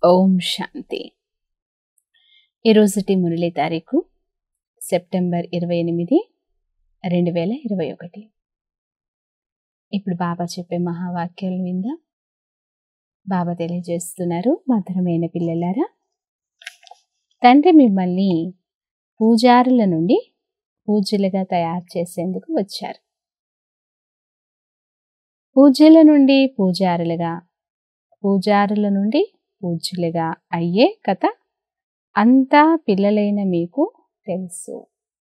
ఓం శాంతి ఈరోజుటి మురళి తారీఖు సెప్టెంబర్ ఇరవై ఎనిమిది రెండు వేల ఇరవై ఒకటి ఇప్పుడు బాబా చెప్పే మహావాక్యాలు విందా బాబా తెలియజేస్తున్నారు మధురమైన పిల్లలారా తండ్రి మిమ్మల్ని పూజారుల నుండి పూజ్యులుగా తయారు చేసేందుకు వచ్చారు పూజ్యుల నుండి పూజారులుగా పూజారుల నుండి పూజ్యులుగా అయ్యే కథ అంతా పిల్లలైన మీకు తెలుసు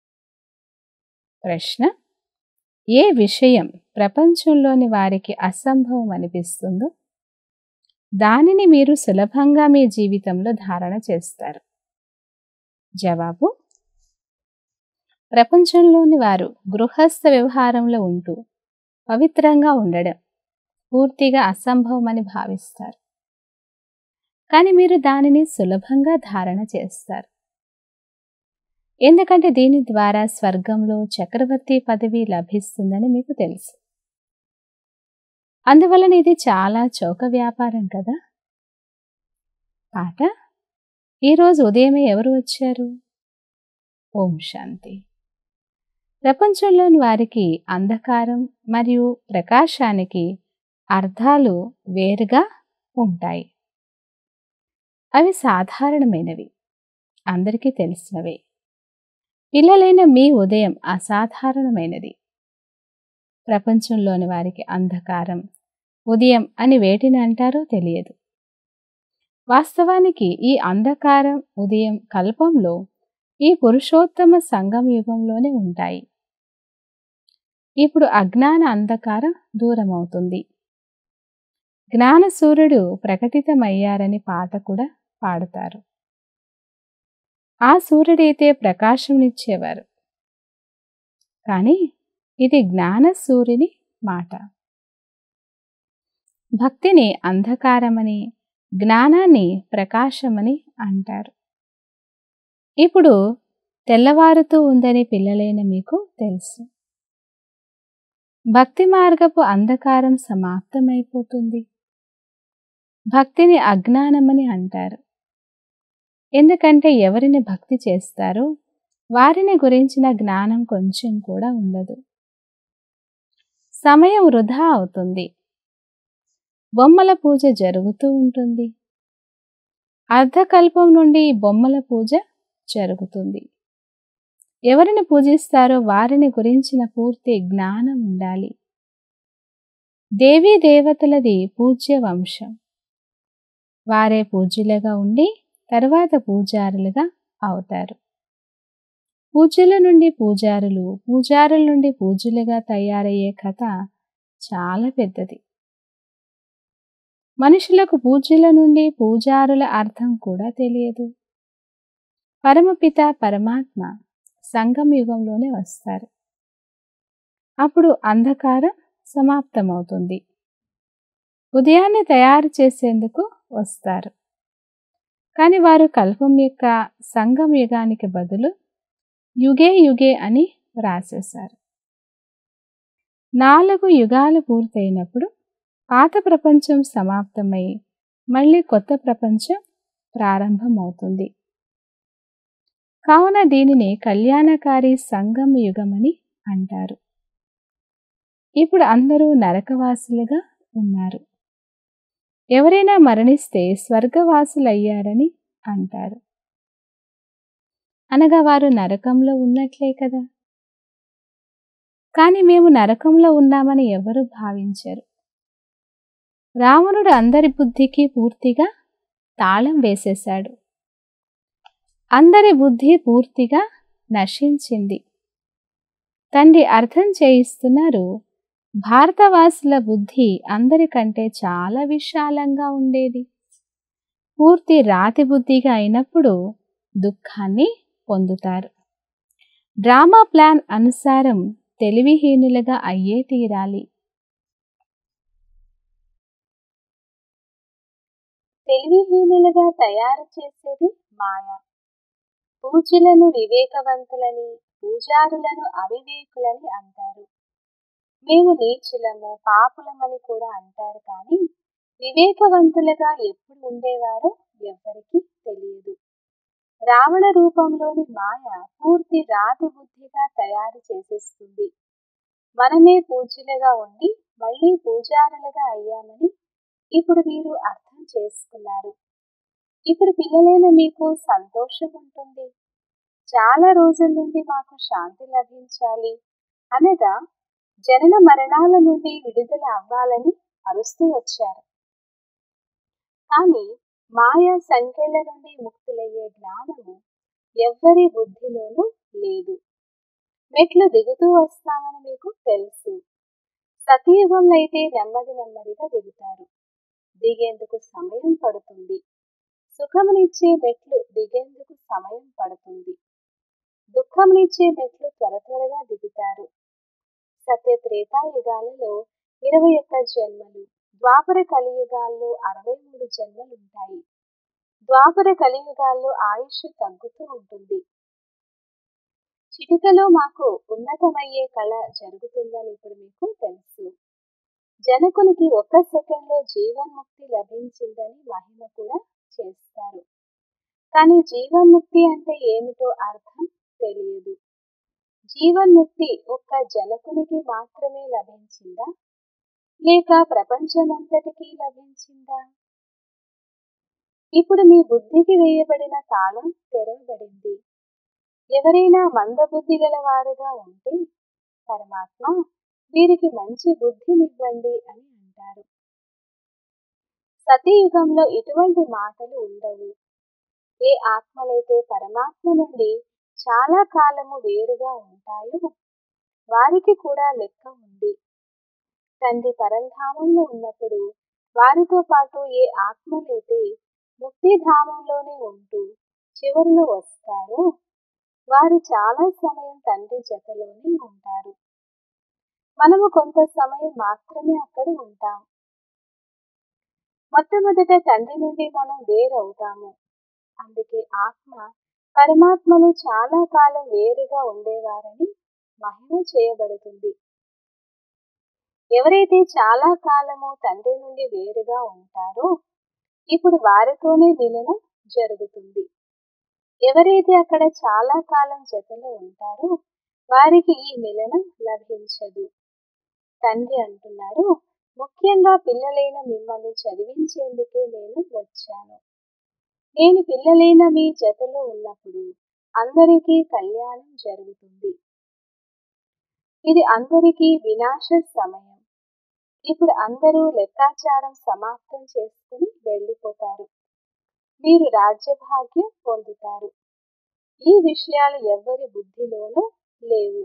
ప్రశ్న ఏ విషయం ప్రపంచంలోని వారికి అసంభవం అనిపిస్తుందో దానిని మీరు సులభంగా మీ జీవితంలో ధారణ చేస్తారు జవాబు ప్రపంచంలోని వారు గృహస్థ వ్యవహారంలో ఉంటూ పవిత్రంగా ఉండడం పూర్తిగా అసంభవమని భావిస్తారు కానీ మీరు దానిని సులభంగా ధారణ చేస్తారు ఎందుకంటే దీని ద్వారా స్వర్గంలో చక్రవర్తి పదవి లభిస్తుందని మీకు తెలుసు అందువలన ఇది చాలా చౌక వ్యాపారం కదా పాట ఈరోజు ఉదయమే ఎవరు వచ్చారు ఓం శాంతి ప్రపంచంలోని వారికి అంధకారం మరియు ప్రకాశానికి అర్థాలు వేరుగా ఉంటాయి అవి సాధారణమైనవి అందరికీ తెలిసినవే పిల్లలైన మీ ఉదయం అసాధారణమైనది ప్రపంచంలోని వారికి అంధకారం ఉదయం అని వేటిని అంటారో తెలియదు వాస్తవానికి ఈ అంధకారం ఉదయం కల్పంలో ఈ పురుషోత్తమ సంగం యుగంలోనే ఉంటాయి ఇప్పుడు అజ్ఞాన అంధకారం దూరమవుతుంది జ్ఞాన సూర్యుడు ప్రకటితమయ్యారని పాట కూడా పాడతారు ఆ సూర్యుడైతే ప్రకాశంనిచ్చేవారు కానీ ఇది జ్ఞాన సూర్యుని మాట భక్తిని అంధకారమని జ్ఞానాన్ని ప్రకాశమని అంటారు ఇప్పుడు తెల్లవారుతూ ఉందని పిల్లలైన మీకు తెలుసు భక్తి మార్గపు అంధకారం సమాప్తమైపోతుంది భక్తిని అజ్ఞానమని అంటారు ఎందుకంటే ఎవరిని భక్తి చేస్తారో వారిని గురించిన జ్ఞానం కొంచెం కూడా ఉండదు సమయం వృధా అవుతుంది బొమ్మల పూజ జరుగుతూ ఉంటుంది అర్ధకల్పం నుండి బొమ్మల పూజ జరుగుతుంది ఎవరిని పూజిస్తారో వారిని గురించిన పూర్తి జ్ఞానం ఉండాలి దేవీ దేవతలది పూజ్య వంశం వారే పూజ్యులుగా ఉండి తర్వాత పూజారులుగా అవుతారు పూజ్యుల నుండి పూజారులు పూజారుల నుండి పూజ్యులుగా తయారయ్యే కథ చాలా పెద్దది మనుషులకు పూజ్యుల నుండి పూజారుల అర్థం కూడా తెలియదు పరమపిత పరమాత్మ సంగం యుగంలోనే వస్తారు అప్పుడు అంధకారం సమాప్తమవుతుంది ఉదయాన్నే తయారు చేసేందుకు వస్తారు కానీ వారు కల్పం యొక్క సంగం యుగానికి బదులు యుగే యుగే అని వ్రాసేశారు నాలుగు యుగాలు పూర్తయినప్పుడు పాత ప్రపంచం సమాప్తమై మళ్ళీ కొత్త ప్రపంచం ప్రారంభమవుతుంది కావున దీనిని కళ్యాణకారి సంగమ యుగమని అంటారు ఇప్పుడు అందరూ నరకవాసులుగా ఉన్నారు ఎవరైనా మరణిస్తే స్వర్గవాసులయ్యారని అంటారు అనగా వారు నరకంలో ఉన్నట్లే కదా కానీ మేము నరకంలో ఉన్నామని ఎవరు భావించరు రావణుడు అందరి బుద్ధికి పూర్తిగా తాళం వేసేశాడు అందరి బుద్ధి పూర్తిగా నశించింది తండ్రి అర్థం చేయిస్తున్నారు భారతవాసుల బుద్ధి అందరికంటే చాలా విశాలంగా ఉండేది పూర్తి రాతి బుద్ధిగా అయినప్పుడు దుఃఖాన్ని పొందుతారు డ్రామా ప్లాన్ అనుసారం తెలివిహీనులుగా అయ్యే తీరాలి తెలివిహీనులుగా తయారు చేసేది మాయ పూజలను వివేకవంతులని పూజారులను అవివేకులని అంటారు మేము నీచులము పాపులమని కూడా అంటారు కానీ వివేకవంతులుగా ఎప్పుడు ఉండేవారో ఎవ్వరికీ తెలియదు రావణ రూపంలోని మాయ పూర్తి రాతి బుద్ధిగా తయారు చేసేస్తుంది మనమే పూజ్యులుగా ఉండి మళ్ళీ పూజారులుగా అయ్యామని ఇప్పుడు మీరు అర్థం చేసుకున్నారు ఇప్పుడు పిల్లలైన మీకు సంతోషం ఉంటుంది చాలా రోజుల నుండి మాకు శాంతి లభించాలి అనగా జనన మరణాల నుండి విడుదల అవ్వాలని అరుస్తూ వచ్చారు కానీ మాయా సంఖ్యల నుండి ముక్తులయ్యే జ్ఞానము ఎవ్వరి బుద్ధిలోనూ లేదు మెట్లు దిగుతూ వస్తామని మీకు తెలుసు సతయుగంలో అయితే నెమ్మది నెమ్మదిగా దిగుతారు దిగేందుకు సమయం పడుతుంది సుఖమునిచ్చే మెట్లు దిగేందుకు సమయం పడుతుంది దుఃఖమునిచ్చే మెట్లు త్వర త్వరగా దిగుతారు సత్య త్రేతాయుగాలలో ఇరవై ఒక్క జన్మలు ద్వాపర కలియుగాల్లో అరవై మూడు జన్మలు ఉంటాయి ద్వాపర కలియుగాల్లో ఆయుష్ తగ్గుతూ ఉంటుంది చిటికలో మాకు ఉన్నతమయ్యే కళ జరుగుతుందని ఇప్పుడు మీకు తెలుసు జనకునికి ఒక్క సెకండ్లో జీవన్ముక్తి లభించిందని మహిమ కూడా చేస్తారు కానీ జీవన్ముక్తి అంటే ఏమిటో అర్థం తెలియదు జీవన్ముక్తి ఒక్క జనకునికి మాత్రమే లభించిందా లేక ప్రపంచమంతటికీ లభించిందా ఇప్పుడు మీ బుద్ధికి వేయబడిన తాళం తెరవబడింది ఎవరైనా మందబుద్ధి గలవారుగా ఉంటే పరమాత్మ వీరికి మంచి బుద్ధినివ్వండి అని అంటారు సతీయుగంలో ఇటువంటి మాటలు ఉండవు ఏ ఆత్మలైతే పరమాత్మ నుండి చాలా కాలము వేరుగా ఉంటాయో వారికి కూడా లెక్క ఉంది తండ్రి పరంధామంలో ఉన్నప్పుడు వారితో పాటు ఏ ఆత్మలైతే ముక్తిధామంలోనే ఉంటూ చివరిలో వస్తారో వారు చాలా సమయం తండ్రి జతలోనే ఉంటారు మనము కొంత సమయం మాత్రమే అక్కడ ఉంటాం మొట్టమొదట తండ్రి నుండి మనం వేరవుతాము అందుకే ఆత్మ పరమాత్మలు చాలా కాలం వేరుగా ఉండేవారని మహిమ చేయబడుతుంది ఎవరైతే చాలా కాలము తండ్రి నుండి వేరుగా ఉంటారో ఇప్పుడు వారితోనే మిలనం జరుగుతుంది ఎవరైతే అక్కడ చాలా కాలం జతలో ఉంటారో వారికి ఈ మిలనం లభించదు తండ్రి అంటున్నారు ముఖ్యంగా పిల్లలైన మిమ్మల్ని చదివించేందుకే నేను వచ్చాను నేను పిల్లలైన మీ జతలో ఉన్నప్పుడు అందరికీ కళ్యాణం జరుగుతుంది ఇది అందరికీ వినాశ సమయం ఇప్పుడు అందరూ లెక్కాచారం సమాప్తం చేసుకుని వెళ్ళిపోతారు మీరు రాజ్యభాగ్యం పొందుతారు ఈ విషయాలు ఎవ్వరి బుద్ధిలోనూ లేవు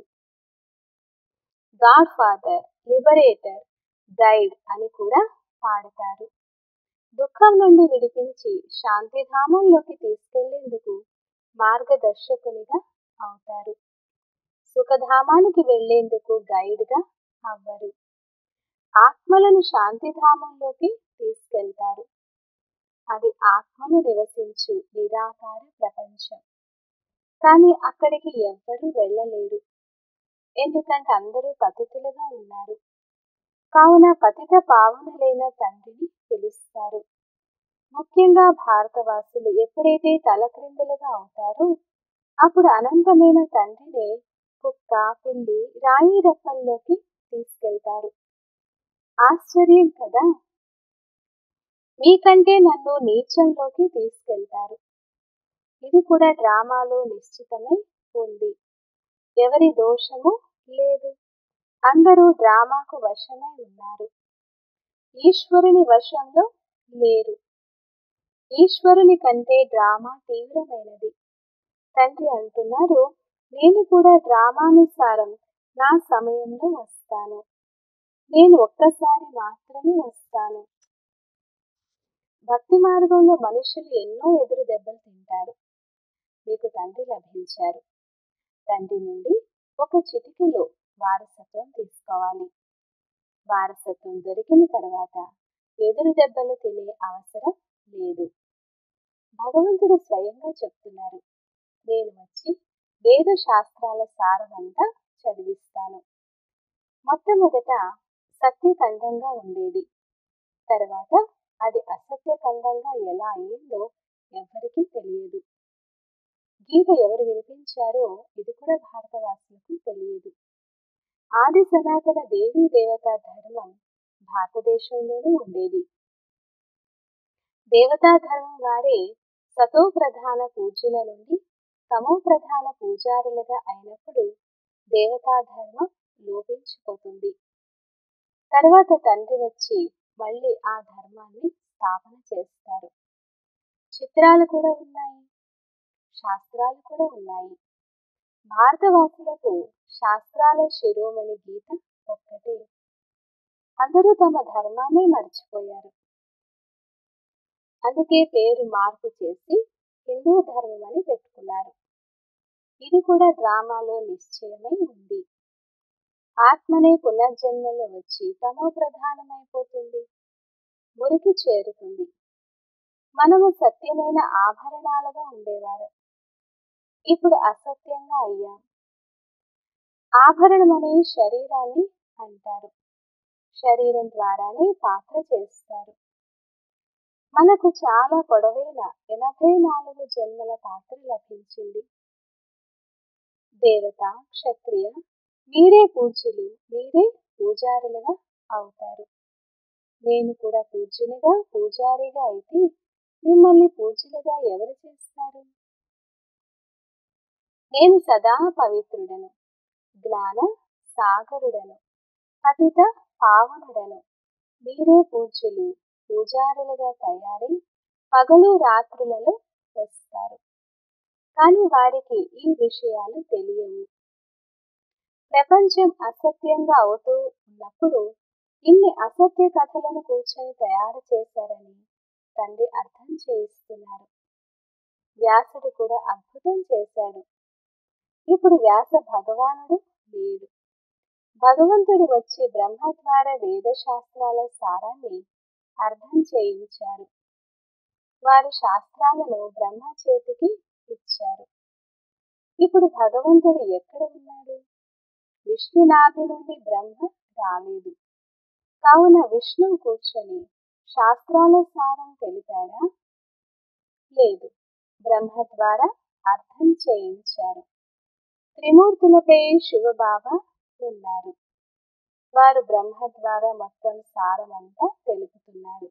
గాడ్ ఫాదర్ లిబరేటర్ గైడ్ అని కూడా పాడతారు దుఃఖం నుండి విడిపించి శాంతిధామంలోకి తీసుకెళ్లేందుకు మార్గదర్శకునిగా అవుతారు సుఖధామానికి వెళ్లేందుకు గైడ్గా అవ్వరు ఆత్మలను శాంతిధామంలోకి తీసుకెళ్తారు అది ఆత్మలు నివసించు నిరాకార ప్రపంచం కానీ అక్కడికి ఎవ్వరూ వెళ్ళలేరు ఎందుకంటే అందరూ పతితులుగా ఉన్నారు కావున పతిత పావనులైన తండ్రిని పిలుస్తారు ముఖ్యంగా భారతవాసులు ఎప్పుడైతే తలక్రిందులుగా అవుతారో అప్పుడు అనంతమైన తండ్రినే కుక్క పిల్లి రాయి రప్పల్లోకి తీసుకెళ్తారు ఆశ్చర్యం కదా మీకంటే నన్ను నీచంలోకి తీసుకెళ్తారు ఇది కూడా డ్రామాలో నిశ్చితమై ఉంది ఎవరి దోషము లేదు అందరూ డ్రామాకు వశమై ఉన్నారు ఈశ్వరుని వశంలో లేరు ఈశ్వరుని కంటే డ్రామా తీవ్రమైనది తండ్రి అంటున్నారు నేను కూడా డ్రామానుసారం నా సమయంలో వస్తాను నేను ఒక్కసారి మాత్రమే వస్తాను భక్తి మార్గంలో మనుషులు ఎన్నో ఎదురు దెబ్బలు తింటారు మీకు తండ్రి లభించారు తండ్రి నుండి ఒక చిటికలో వారసత్వం తీసుకోవాలి వారసత్వం దొరికిన తర్వాత ఎదురు దెబ్బలు తినే అవసరం లేదు భగవంతుడు స్వయంగా చెప్తున్నారు నేను వచ్చి వేద శాస్త్రాల సారమంతా చదివిస్తాను మొట్టమొదట సత్యఖండంగా ఉండేది తర్వాత అది అసత్యఖండంగా ఎలా అయ్యిందో ఎవ్వరికీ తెలియదు గీత ఎవరు వినిపించారో ఇది కూడా భారతవాసులకు తెలియదు ఆది సనాతన దేవీ దేవతా ధర్మం భారతదేశంలోనే ఉండేది దేవతా ధర్మం వారే సతో ప్రధాన పూజ్యుల నుండి తమో ప్రధాన పూజారులుగా అయినప్పుడు దేవతా ధర్మం లోపించిపోతుంది తర్వాత తండ్రి వచ్చి మళ్ళీ ఆ ధర్మాన్ని స్థాపన చేస్తారు చిత్రాలు కూడా ఉన్నాయి శాస్త్రాలు కూడా ఉన్నాయి భారతవాసులకు శాస్త్రాల శిరోమణి గీత ఒక్కటే అందరూ తమ ధర్మాన్నే మర్చిపోయారు అందుకే పేరు మార్పు చేసి హిందూ ధర్మం అని పెట్టుకున్నారు ఇది కూడా డ్రామాలో నిశ్చయమై ఉంది ఆత్మనే పునర్జన్మలో వచ్చి తమో ప్రధానమైపోతుంది మురికి చేరుతుంది మనము సత్యమైన ఆభరణాలుగా ఉండేవారు ఇప్పుడు అసత్యంగా అయ్యాం ఆభరణం అనే శరీరాన్ని అంటారు శరీరం ద్వారానే పాత్ర చేస్తారు మనకు చాలా పొడవైన ఎనభై నాలుగు జన్మల పాత్ర లభించింది దేవత క్షత్రియ మీరే పూజ్యులు మీరే పూజారులుగా అవుతారు నేను కూడా పూజ్యునిగా పూజారిగా అయితే మిమ్మల్ని పూజ్యులుగా ఎవరు చేస్తారు నేను సదా పవిత్రుడను జ్ఞాన సాగరుడను అతిత పావనుడను మీరే పూజ్యులు పూజారులుగా తయారై పగలు రాత్రులలో వస్తారు కానీ వారికి ఈ విషయాలు తెలియవు ప్రపంచం అసత్యంగా అవుతూ ఉన్నప్పుడు ఇన్ని అసత్య కథలను కూర్చొని తయారు చేశారని తండ్రి అర్థం చేయిస్తున్నారు వ్యాసుడు కూడా అద్భుతం చేశాడు ఇప్పుడు వ్యాస భగవానుడు లేడు భగవంతుడు వచ్చి బ్రహ్మ ద్వారా వేద శాస్త్రాల సారాన్ని అర్థం చేయించారు వారు శాస్త్రాలను బ్రహ్మ చేతికి ఇచ్చారు ఇప్పుడు భగవంతుడు ఎక్కడ ఉన్నాడు విష్ణునాభి నుండి బ్రహ్మ రాలేదు కావున విష్ణు కూర్చొని శాస్త్రాల సారం తెలిపాడా లేదు బ్రహ్మ ద్వారా అర్థం చేయించారు త్రిమూర్తులపై శివబాబా ఉన్నారు వారు బ్రహ్మ ద్వారా మొత్తం సారమంతా తెలుపుతున్నారు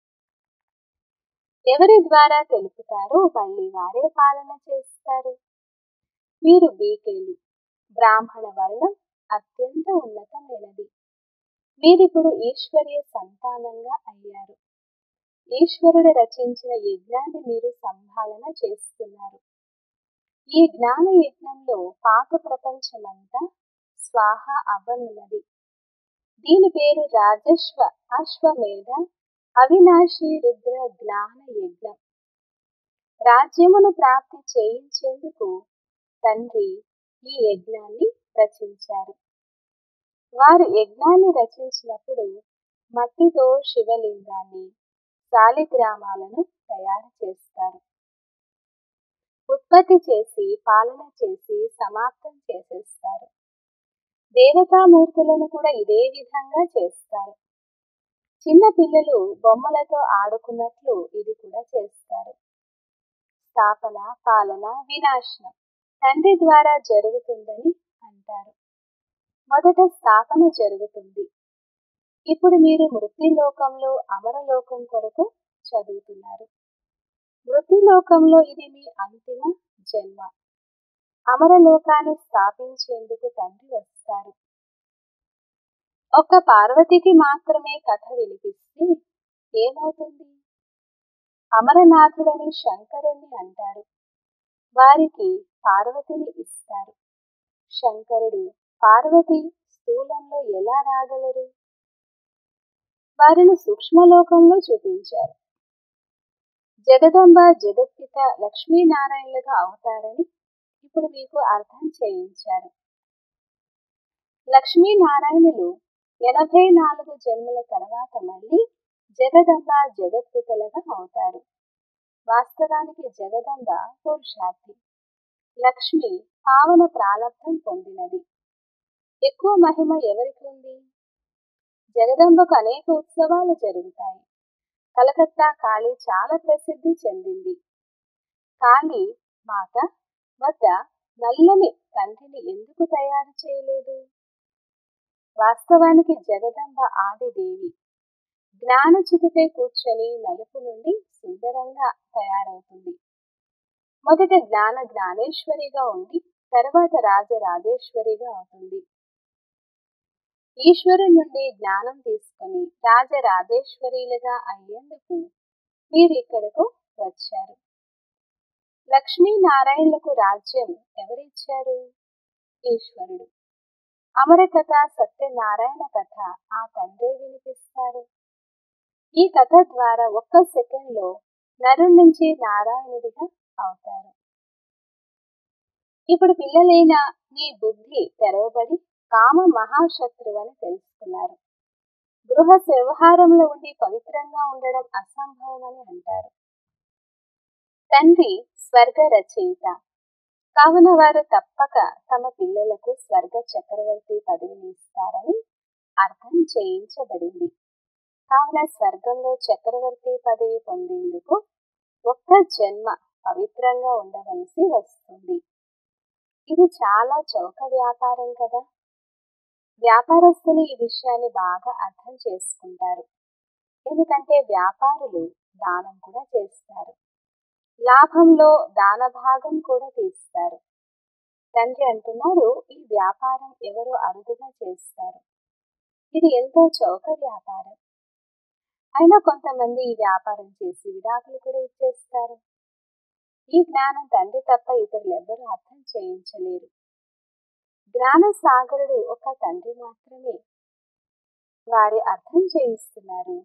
ఎవరి ద్వారా తెలుపుతారో మళ్ళీ వారే పాలన చేస్తారు మీరు బీకేలు బ్రాహ్మణ వర్ణం అత్యంత ఉన్నతమైనది మీరిప్పుడు ఈశ్వర్య సంతానంగా అయ్యారు ఈశ్వరుడు రచించిన యజ్ఞాన్ని మీరు సంభాళన చేస్తున్నారు ఈ జ్ఞాన యజ్ఞంలో పాత ప్రపంచమంతా స్వాహ అవ్వనున్నది దీని పేరు రాజశ్వ అశ్వమేధ అవినాశి రుద్ర జ్ఞాన యజ్ఞం రాజ్యమును ప్రాప్తి చేయించేందుకు తండ్రి ఈ యజ్ఞాన్ని రచించారు వారు యజ్ఞాన్ని రచించినప్పుడు మట్టితో శివలింగాన్ని శాలిగ్రామాలను తయారు చేస్తారు ఉత్పత్తి చేసి పాలన చేసి సమాప్తం చేసేస్తారు దేవతామూర్తులను కూడా ఇదే విధంగా చేస్తారు చిన్న పిల్లలు బొమ్మలతో ఆడుకున్నట్లు ఇది కూడా చేస్తారు స్థాపన పాలన వినాశనం తండ్రి ద్వారా జరుగుతుందని అంటారు మొదట స్థాపన జరుగుతుంది ఇప్పుడు మీరు మృత్యులోకంలో అమరలోకం కొరకు చదువుతున్నారు మృత్యులోకంలో ఇది మీ అంతిమ జన్మ అమరలోకాన్ని స్థాపించేందుకు తండ్రి వస్తారు ఒక్క పార్వతికి మాత్రమే కథ వినిపిస్తే ఏమవుతుంది అమరనాథుడని శంకరుణ్ణి అంటారు వారికి పార్వతిని ఇస్తారు శంకరుడు పార్వతి స్థూలంలో ఎలా రాగలరు వారిని సూక్ష్మలోకంలో చూపించారు జగదంబ జగత్పిత లక్ష్మీనారాయణలుగా అవుతారని ఇప్పుడు మీకు అర్థం చేయించారు లక్ష్మీనారాయణులు ఎనభై నాలుగు జన్మల తర్వాత మళ్ళీ జగదంబ జగత్పితలుగా అవుతారు వాస్తవానికి జగదంబ పురుషార్థి లక్ష్మి పావన ప్రాలబ్ధం పొందినది ఎక్కువ మహిమ ఎవరికి ఉంది జగదంబకు అనేక ఉత్సవాలు జరుగుతాయి కలకత్తా కాళీ చాలా ప్రసిద్ధి చెందింది కాళీ మాత వద్ద నల్లని తండ్రిని ఎందుకు తయారు చేయలేదు వాస్తవానికి జగదంబ ఆదిదేవి జ్ఞాన చితిపై కూర్చొని నలుపు నుండి సుందరంగా తయారవుతుంది మొదట జ్ఞాన జ్ఞానేశ్వరిగా ఉండి తర్వాత రాజరాజేశ్వరిగా అవుతుంది ఈశ్వరు నుండి జ్ఞానం తీసుకుని రాజరాజేశ్వరీలుగా అయ్యేందుకు మీరు ఇక్కడకు వచ్చారు లక్ష్మీనారాయణులకు రాజ్యం ఎవరిచ్చారు ఈశ్వరుడు అమర కథ సత్యనారాయణ కథ ఆ తండ్రే వినిపిస్తారు ఈ కథ ద్వారా ఒక్క సెకండ్లో నరు నుంచి నారాయణుడిగా అవుతారు ఇప్పుడు పిల్లలైన మీ బుద్ధి తెరవబడి కామ మహాశత్రువు అని తెలుసుకున్నారు గృహ వ్యవహారంలో ఉండి పవిత్రంగా ఉండడం అసంభవం అని అంటారు తండ్రి స్వర్గ రచయిత కావున వారు తప్పక తమ పిల్లలకు స్వర్గ చక్రవర్తి పదవిని ఇస్తారని అర్థం చేయించబడింది కావున స్వర్గంలో చక్రవర్తి పదవి పొందేందుకు ఒక్క జన్మ పవిత్రంగా ఉండవలసి వస్తుంది ఇది చాలా చౌక వ్యాపారం కదా వ్యాపారస్తులు ఈ విషయాన్ని బాగా అర్థం చేసుకుంటారు ఎందుకంటే వ్యాపారులు దానం కూడా చేస్తారు లాభంలో దాన భాగం కూడా తీస్తారు తండ్రి అంటున్నారు ఈ వ్యాపారం ఎవరో అరుదుగా చేస్తారు ఇది ఎంతో చౌక వ్యాపారం అయినా కొంతమంది ఈ వ్యాపారం చేసి విడాకులు కూడా ఇచ్చేస్తారు ఈ జ్ఞానం తండ్రి తప్ప ఇతరులు ఎవ్వరూ అర్థం చేయించలేరు జ్ఞాన సాగరుడు ఒక తండ్రి మాత్రమే వారి అర్థం చేయిస్తున్నారు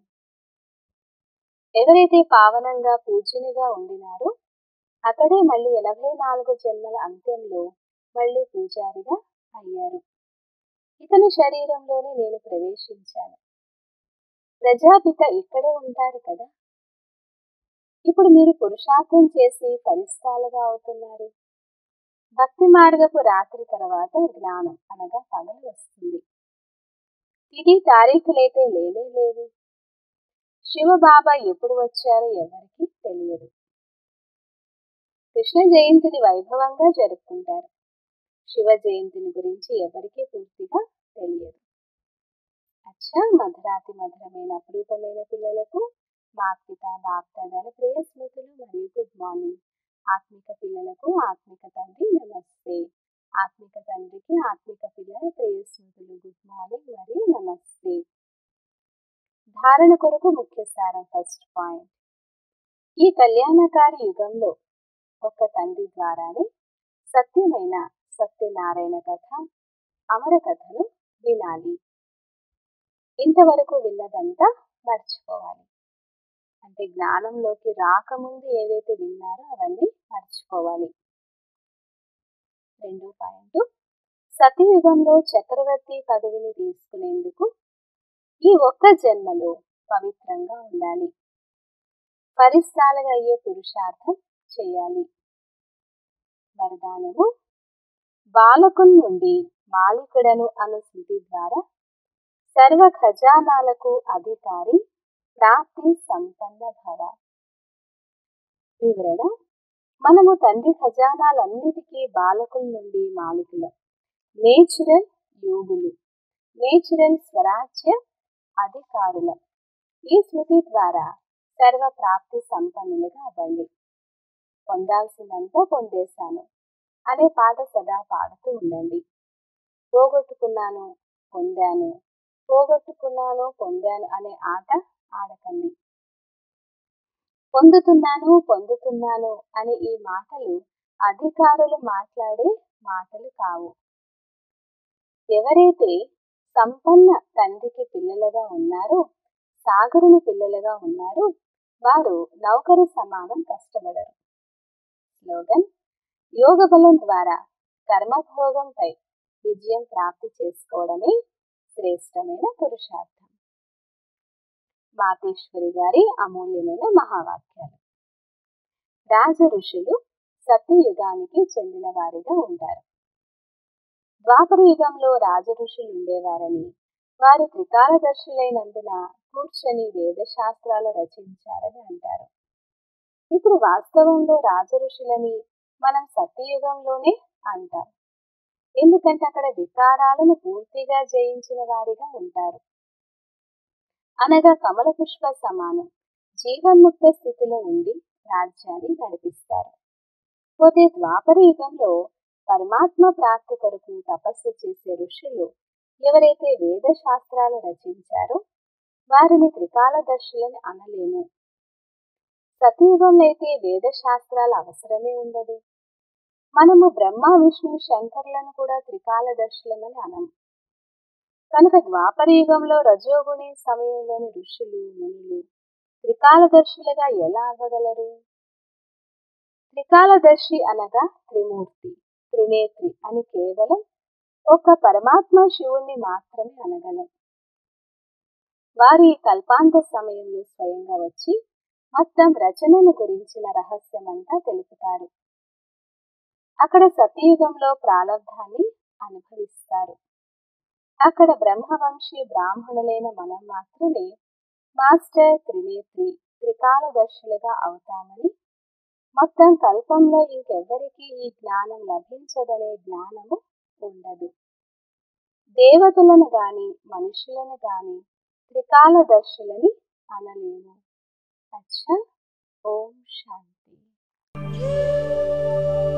ఎవరైతే పావనంగా పూజనిగా ఉండినారో అతడే మళ్ళీ ఎనభై నాలుగు జన్మల అంత్యంలో మళ్ళీ పూజారిగా అయ్యారు ఇతని శరీరంలోనే నేను ప్రవేశించాను ప్రజాపిత ఇక్కడే ఉంటారు కదా ఇప్పుడు మీరు పురుషార్థం చేసి ఫలిస్తాలుగా అవుతున్నారు భక్తి మార్గపు రాత్రి తర్వాత జ్ఞానం అనగా పగలు వస్తుంది ఇది తారీఖులైతే లేనే లేవు శివబాబా ఎప్పుడు వచ్చారో ఎవరికి తెలియదు కృష్ణ జయంతిని వైభవంగా జరుపుకుంటారు శివ జయంతిని గురించి ఎవరికీ పూర్తిగా తెలియదు అచ్చా మధురాతి మధురమైన అపురూపమైన పిల్లలకు మాత్పిత బాప్దాదాల ప్రియ స్మృతులు మరియు గుడ్ మార్నింగ్ ఆత్మిక పిల్లలకు ఆత్మిక తండ్రి నమస్తే ఆత్మిక తండ్రికి ఆత్మిక పిల్లల ప్రియ స్మృతులు గుడ్ మార్నింగ్ మరియు నమస్తే ధారణ కొరకు ముఖ్య సారం ఫస్ట్ పాయింట్ ఈ కళ్యాణకారి యుగంలో ఒక తండ్రి ద్వారానే సత్యమైన సత్యనారాయణ కథ అమర కథను వినాలి ఇంతవరకు విన్నదంతా మర్చిపోవాలి అంటే జ్ఞానంలోకి రాకముందు ఏదైతే విన్నారో అవన్నీ మర్చిపోవాలి రెండో పాయింట్ సతయుగంలో చక్రవర్తి పదవిని తీసుకునేందుకు ఈ ఒక్క జన్మలో పవిత్రంగా ఉండాలి పరిస్థాలుగా అయ్యే పురుషార్థం చేయాలి వరదానము బాలకున్ నుండి మాలికుడను అను స్మృతి ద్వారా సర్వ ఖజానాలకు అధికారి ప్రాప్తి సంపన్న భవ వివరణ మనము తండ్రి ఖజానాలన్నిటికీ బాలకుల నుండి మాలికులం నేచురల్ యోగులు నేచురల్ స్వరాజ్య అధికారులం ఈ స్మృతి ద్వారా సర్వ ప్రాప్తి సంపన్నులుగా అవ్వండి పొందాల్సిందంతా పొందేశాను అనే పాట సదా పాడుతూ ఉండండి పోగొట్టుకున్నాను పొందాను పోగొట్టుకున్నాను పొందాను అనే ఆట ఆడకండి పొందుతున్నాను పొందుతున్నాను అనే ఈ మాటలు అధికారులు మాట్లాడే మాటలు కావు ఎవరైతే సంపన్న తండ్రికి పిల్లలుగా ఉన్నారో సాగరుని పిల్లలుగా ఉన్నారో వారు నౌకరు సమానం కష్టపడరు స్లోగన్ యోగ బలం ద్వారా కర్మభోగంపై విజయం ప్రాప్తి చేసుకోవడమే శ్రేష్టమైన పురుషార్థం మాతేశ్వరి గారి అమూల్యమైన మహావాక్యాలు రాజ ఋషులు సత్యయుగానికి చెందిన వారిగా ఉంటారు ద్వాపర యుగంలో రాజ ఋషులు ఉండేవారని వారు త్రికాలదర్శులైనందున కూర్చొని వేదశాస్త్రాలు రచించారని అంటారు ఇప్పుడు వాస్తవంలో రాజఋషులని మనం సత్యయుగంలోనే అంటాం ఎందుకంటే అక్కడ వికారాలను పూర్తిగా జయించిన వారిగా ఉంటారు అనగా కమల పుష్ప సమానం జీవన్ముక్త స్థితిలో ఉండి రాజ్యాన్ని నడిపిస్తారు పోతే ద్వాపర యుగంలో పరమాత్మ ప్రాప్తి కొరకు తపస్సు చేసే ఋషులు ఎవరైతే వేద శాస్త్రాలు రచించారో వారిని త్రికాలదర్శులని అనలేము సతయుగంలో అయితే వేద శాస్త్రాల అవసరమే ఉండదు మనము బ్రహ్మ విష్ణు శంకర్లను కూడా త్రికాలదర్శులమని అనము కనుక ద్వాపర యుగంలో రజోగుణి సమయంలోని ఋషులు మునులు త్రికాలదర్శులుగా ఎలా అవ్వగలరు త్రికాలదర్శి అనగా త్రిమూర్తి త్రినేత్రి అని కేవలం ఒక పరమాత్మ శివుణ్ణి మాత్రమే అనగలం వారి కల్పాంత సమయంలో స్వయంగా వచ్చి మొత్తం రచనను గురించిన రహస్యమంతా తెలుపుతారు అక్కడ సతయుగంలో ప్రారంధాన్ని అనుభవిస్తారు అక్కడ బ్రహ్మవంశీ బ్రాహ్మణులైన మనం మాత్రమే మాస్టర్ త్రినేత్రి త్రికాలదర్శులుగా అవుతామని మొత్తం కల్పంలో ఇంకెవ్వరికీ ఈ జ్ఞానం లభించదనే జ్ఞానము ఉండదు దేవతలను గాని మనుషులను గాని త్రికాలదర్శులని అనలేము అచ్చా ఓం శాంతి